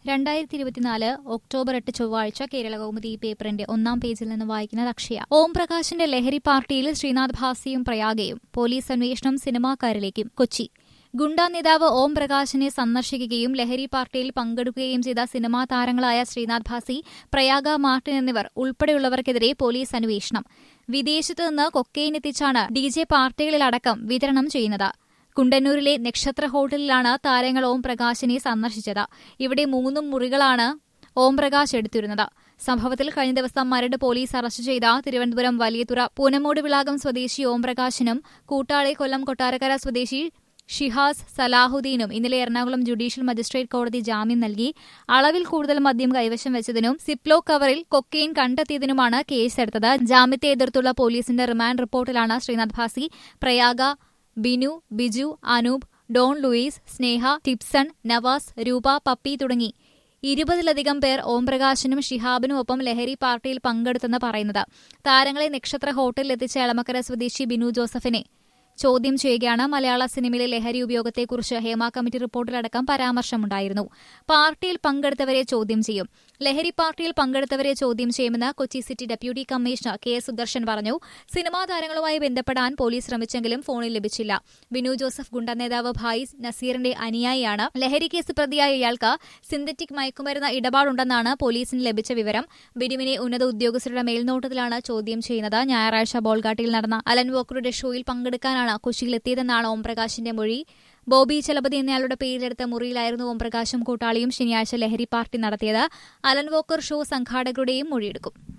രണ്ടായിരത്തി ഇരുപത്തിനാല് ഒക്ടോബർ എട്ട് ചൊവ്വാഴ്ച കേരള കൗമുദി പേപ്പറിന്റെ ഒന്നാം പേജിൽ നിന്ന് വായിക്കുന്നത് അക്ഷയ ഓം പ്രകാശിന്റെ ലഹരി പാർട്ടിയിൽ ശ്രീനാഥ് ഭാസിയും പ്രയാഗയും പോലീസ് അന്വേഷണം സിനിമാക്കാരിലേക്കും കൊച്ചി ഗുണ്ടാ നേതാവ് ഓം പ്രകാശിനെ സന്ദർശിക്കുകയും ലഹരി പാർട്ടിയിൽ പങ്കെടുക്കുകയും ചെയ്ത സിനിമാ താരങ്ങളായ ശ്രീനാഥ് ഭാസി പ്രയാഗ മാർട്ടിൻ എന്നിവർ ഉൾപ്പെടെയുള്ളവർക്കെതിരെ പോലീസ് അന്വേഷണം വിദേശത്ത് നിന്ന് കൊക്കെയിൻ എത്തിച്ചാണ് ഡി ജെ പാർട്ടികളിലടക്കം വിതരണം ചെയ്യുന്നത് കുണ്ടന്നൂരിലെ നക്ഷത്ര ഹോട്ടലിലാണ് താരങ്ങൾ ഓം പ്രകാശിനെ സന്ദർശിച്ചത് ഇവിടെ മൂന്നും മുറികളാണ് ഓം പ്രകാശ് എടുത്തിരുന്നത് സംഭവത്തിൽ കഴിഞ്ഞ ദിവസം മരട് പോലീസ് അറസ്റ്റ് ചെയ്ത തിരുവനന്തപുരം വലിയതുറ പൂനമൂട് വിളാകം സ്വദേശി ഓം പ്രകാശിനും കൂട്ടാളി കൊല്ലം കൊട്ടാരക്കര സ്വദേശി ഷിഹാസ് സലാഹുദ്ദീനും ഇന്നലെ എറണാകുളം ജുഡീഷ്യൽ മജിസ്ട്രേറ്റ് കോടതി ജാമ്യം നൽകി അളവിൽ കൂടുതൽ മദ്യം കൈവശം വെച്ചതിനും സിപ്ലോ കവറിൽ കൊക്കെയിൻ കണ്ടെത്തിയതിനുമാണ് കേസെടുത്തത് ജാമ്യത്തെ എതിർത്തുള്ള പോലീസിന്റെ റിമാൻഡ് റിപ്പോർട്ടിലാണ് ശ്രീനാഥ് ഭാസി പ്രയാഗ ബിനു ബിജു അനൂപ് ഡോൺ ലൂയിസ് സ്നേഹ ടിപ്സൺ നവാസ് രൂപ പപ്പി തുടങ്ങി ഇരുപതിലധികം പേർ ഓംപ്രകാശിനും ഷിഹാബിനും ഒപ്പം ലഹരി പാർട്ടിയിൽ പങ്കെടുത്തെന്ന് പറയുന്നത് താരങ്ങളെ നക്ഷത്ര ഹോട്ടലിൽ എത്തിച്ച എളമക്കര സ്വദേശി ബിനു ജോസഫിനെ ചോദ്യം ചെയ്യുകയാണ് മലയാള സിനിമയിലെ ലഹരി ഉപയോഗത്തെക്കുറിച്ച് ഹേമ കമ്മിറ്റി റിപ്പോർട്ടിലടക്കം പരാമർശമുണ്ടായിരുന്നു പാർട്ടിയിൽ പങ്കെടുത്തവരെ ചോദ്യം ചെയ്യും ലഹരി പാർട്ടിയിൽ പങ്കെടുത്തവരെ ചോദ്യം ചെയ്യുമെന്ന് Kochi city deputy commissioner K Sudarshan പറഞ്ഞു സിനിമാ താരങ്ങളുമായി ബന്ധപ്പെടാൻ പോലീസ് ശ്രമിച്ചെങ്കിലും ഫോണിൽ ലഭിച്ചില്ല ബിനു ജോസഫ് ഗുണ്ട നേതാവ് ഭായി നസീറിന്റെ അനുയായിയാണ് ലഹരി കേസ് പ്രതിയായ ഇയാൾക്ക് സിന്തറ്റിക് മയക്കുമരുന്ന് ഇടപാടുണ്ടെന്നാണ് പോലീസിന് ലഭിച്ച വിവരം ബിനുവിനെ ഉന്നത ഉദ്യോഗസ്ഥരുടെ മേൽനോട്ടത്തിലാണ് ചോദ്യം ചെയ്യുന്നത് ഞായറാഴ്ച ബോൾഗാട്ടിയിൽ നടന്ന അലൻ വോക്കറുടെ ഷോയിൽ പങ്കെടുക്കാനാണ് കൊച്ചിയിലെത്തിയതെന്നാണ് ഓംപ്രകാശിന്റെ മൊഴി ബോബി ചലപതി എന്നയാളുടെ പേരിലെടുത്ത മുറിയിലായിരുന്നു ഓംപ്രകാശും കൂട്ടാളിയും ശനിയാഴ്ച ലഹരി പാർട്ടി നടത്തിയത് അലൻ വോക്കർ ഷോ സംഘാടകരുടെയും മൊഴിയെടുക്കും